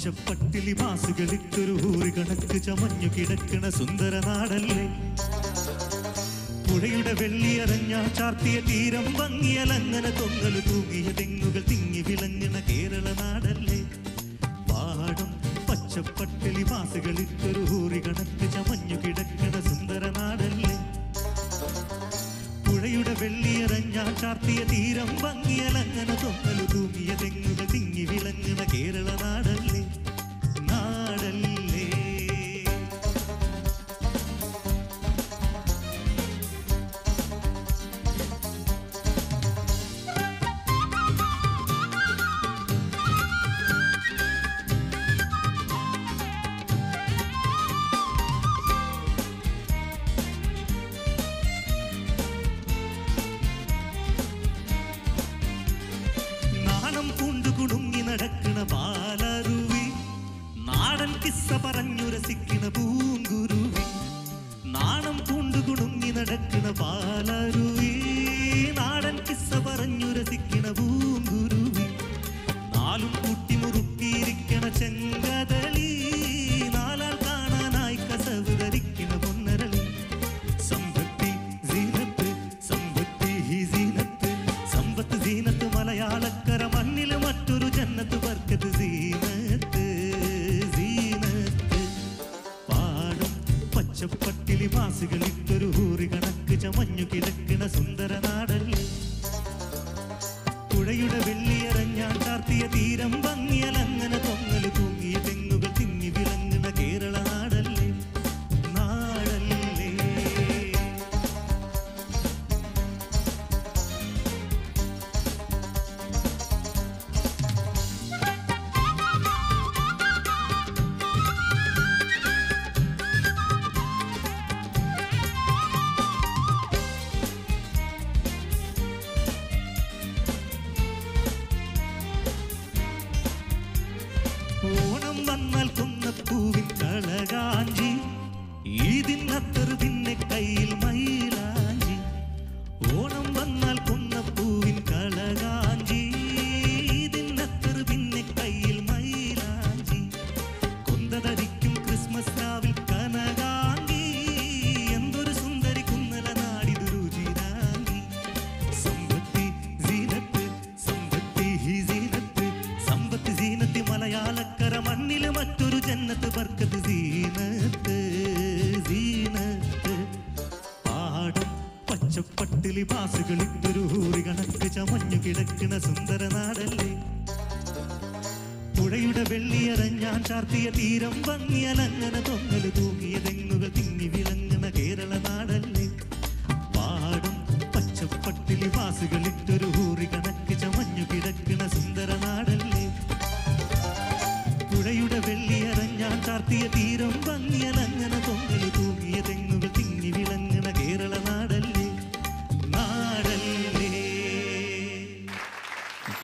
പച്ചപ്പട്ടിലി മാസുകളിട്ടൊരു ഊറി കണക്ക് ചമഞ്ഞു കിടക്കണ സുന്ദര നാടല്ലേ പുഴയുടെ വെള്ളിയറഞ്ഞ ചാർത്തിയ തീരം ഭംഗിയലങ്ങനെ തൊങ്ങല് തൂങ്ങിയ തെങ്ങുകൾ തിങ്ങി വിളങ്ങണ കേരള നാടല്ലേ പാടം പച്ചപ്പട്ടിലി മാസുകളിട്ടൊരു ഊറി കണക്ക് ചമഞ്ഞു കിടക്കണ സുന്ദര നാടല്ലേ പുഴയുടെ വെള്ളിയറഞ്ഞ ചാർത്തിയ തീരം ഭംഗിയലങ്ങനെ തൊങ്ങല് തൂങ്ങിയ തെങ്ങുകൾ തിങ്ങി വിളങ്ങണ കേരള നാടല്ലേ നാടല്ലേ നാണം പൂണ്ടു കുടുങ്ങി നടക്കണ പാലരുവി നാടൻ കിസ്സ പറഞ്ഞു രസിക്കണ പൂങ്കുരുവി നാണം പൂണ്ടു കുടുങ്ങി നടക്കണ പാലരുവി നാടൻ കിസ്സ പറഞ്ഞു രസിക്കണ പൂങ്കുരുവി നാലും കൂട്ടി മുറുക്കിയിരിക്കണ ചെങ്കതളി നാലാൾ കാണാനായി കസവ് ധരിക്കണ പൊന്നരളി സമ്പത്തി സീനത്ത് സമ്പത്തി ഹി സീനത്ത് സമ്പത്ത് സീനത്ത് മലയാളക്കര മണ്ണില് മറ്റൊരു ജന്നത്ത് വർക്കത്ത് സീനത്ത് സീനത്ത് പാടും പച്ചപ്പട്ടിലി മാസുകളിട്ടൊരു ഹൂറി കണക്ക് ചമഞ്ഞു കിടക്കണ സുന്ദര നാടല്ലേ പുഴയുടെ വെള്ളിയറഞ്ഞാൻ ചാർത്തിയ തീരം ഭംഗിയലങ്ങനെ തൊങ്ങല് തൂങ്ങിയ തെങ്ങുകൾ തിങ്ങി വിളങ്ങുന്ന കേരള നാടല്ലേ നാടല്ലേ ഓണം വന്നാൽ കുന്നപ്പൂവിൻ കളകാഞ്ചി ഈദിനത്തറ് പിന്നെ കയ്യിൽ മയിലാഞ്ചി ഓണം വന്നാൽ കുന്നപ്പൂവിൻ കളകാഞ്ചി ഈദിനത്തറ് പിന്നെ കയ്യിൽ മയിലാഞ്ചി കൊന്തതരിക്കും ക്രിസ്മസ് രാവിൽ കനകാങ്കി എന്തൊരു സുന്ദരി കുന്നല നാടിതു രുചിരാങ്കി സമ്പത്തി സീനത്ത് സമ്പത്തി ഹി സീനത്ത് സമ്പത്തി സീനത്തി മലയാളക്കര മണ്ണില് മറ്റൊരു ജന്നത്ത് ബർക്കത്ത് സീനത്ത് സീനത്ത് പാടം പച്ചപ്പട്ടിലി പാസുകളിട്ടൊരു ഹൂറി കണക്ക് ചമഞ്ഞു കിടക്കണ സുന്ദര നാടല്ലേ പുഴയുടെ വെള്ളിയറഞ്ഞാൻ ചാർത്തിയ തീരം ഭംഗിയലങ്ങനെ തൊങ്ങല് തൂങ്ങിയ തെങ്ങുകൾ തിങ്ങി വിളങ്ങണ കേരള നാടല്ലേ പാടും പച്ചപ്പട്ടിലി വാസുകളിട്ടൊരു ഹൂറി കണക്ക് ചമഞ്ഞു കിടക്കണ സുന്ദര നാടല്ലേ പുഴയുടെ വെള്ളിയറഞ്ഞാൻ ചാർത്തിയ തീരം ഭംഗി